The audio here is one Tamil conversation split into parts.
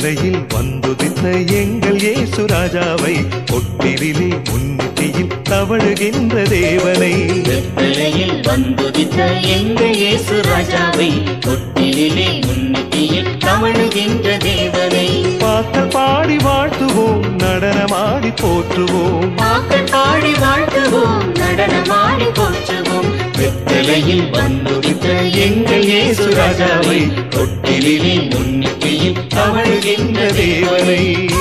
வெத்தலையில் வந்துதித்த எங்கள் இயேசு ராஜாவை கொட்டிலே முன்னிட்டியில் தவழுகின்ற தேவனை வெத்தலையில் வந்துதித்த எங்கள் இயேசு ராஜாவை தொட்டிலே முன்னிட்டியில் தவழுகின்ற தேவனை பாக்கள் பாடி வாழ்த்துவோம் நடனமாடி போற்றுவோம் பாக்கள் பாடி வாழ்த்துவோம் நடனமாடி போற்றுவோம் வெத்தலையில் வந்துதித்த எங்கள் இயேசு ராஜாவை தொட்டிலே முன்னிட்டியில் தவழுகின்ற தேவனை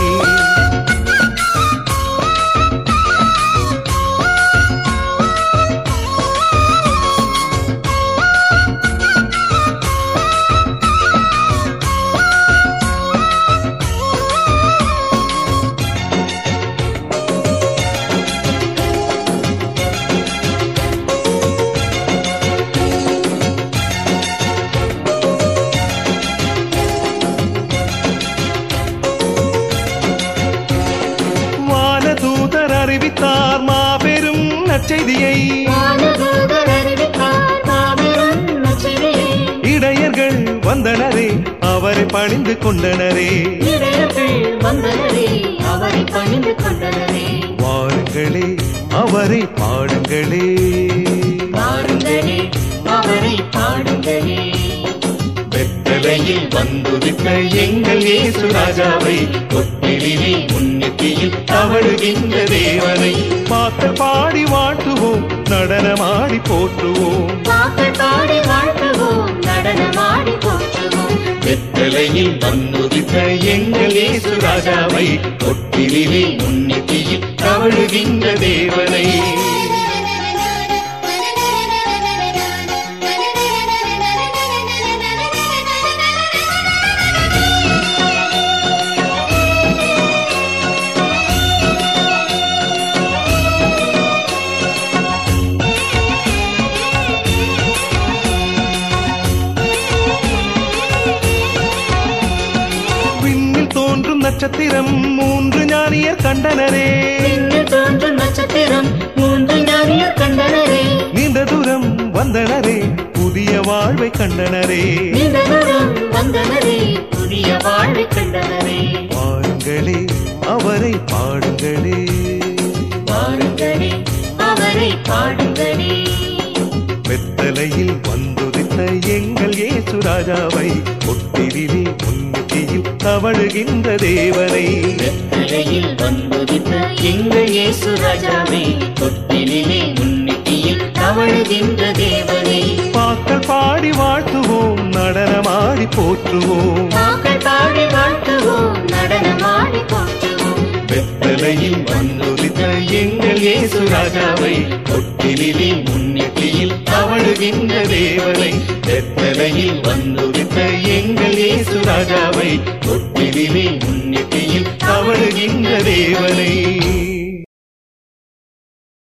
வானதூதர் அறிவித்தார் மாபெரும் நற்செய்தியை வானதூதர் அறிவித்தார் மாபெரும் நற்செய்தியை. இடையர்கள் வந்தனரே அவரை பணிந்து கொண்டனரே இடையர்கள் வந்தனரே அவரை பணிந்து கொண்டனரே வாருங்களே அவரை பாடுங்களே பாருங்களே அவரை பாடுங்களே வெத்தலையில் வந்துதித்த எங்கள் இயேசு ராஜாவை தொட்டிலே முன்னிட்டியில் தவழுகின்ற தேவனை பாக்கள் பாடி வாழ்த்துவோம் நடனமாடி போற்றுவோம் பாக்கள் பாடி வாழ்த்துவோம் நடனமாடி போற்றுவோம் வெத்தலையில் வந்துதித்த எங்கள் இயேசு ராஜாவை தொட்டிலே முன்னிட்டியில் தவழுகின்ற தேவனை விண்ணில் தோன்றும் நட்சத்திரம் மூன்று ஞானியர் கண்டனரே விண்ணில் தோன்றும் நட்சத்திரம் மூன்று ஞானியர் கண்டனரே நீண்ட தூரம் வந்தனரே புதிய வாழ்வை கண்டனரே நீண்ட தூரம் வந்தனரே புதிய வாழ்வை கண்டனரே வாருங்களே அவரை பாடுங்களே பாருங்களே அவரை பாடுங்களே வெத்தலையில் வந்துதித்த எங்கள் இயேசு ராஜாவை ஒட்டிலே முன்னிட்டியில் தவழுகின்ற தேவனை வெத்தலையில் வந்துதித்த எங்கள் இயேசு ராஜாவே தொட்டிலே முன்னிட்டியில் தவழுகின்ற தேவனை பாக்கள் பாடி வாழ்த்துவோம் நடனமாடி போற்றுவோம் பாக்கள் பாடி வாழ்த்துவோம் நடனமாடி போற்றுவோம் வெத்தலையில் வந்துதித்த எங்கள் இயேசு ராஜாவை தொட்டிலே முன்னிட்டியில் தவழுகின்ற தேவனை வெத்தலையில் வந்துதித்த எங்கள் இயேசு ராஜாவை தொட்டிலே முன்னிட்டியில் தவழுகின்ற தேவனை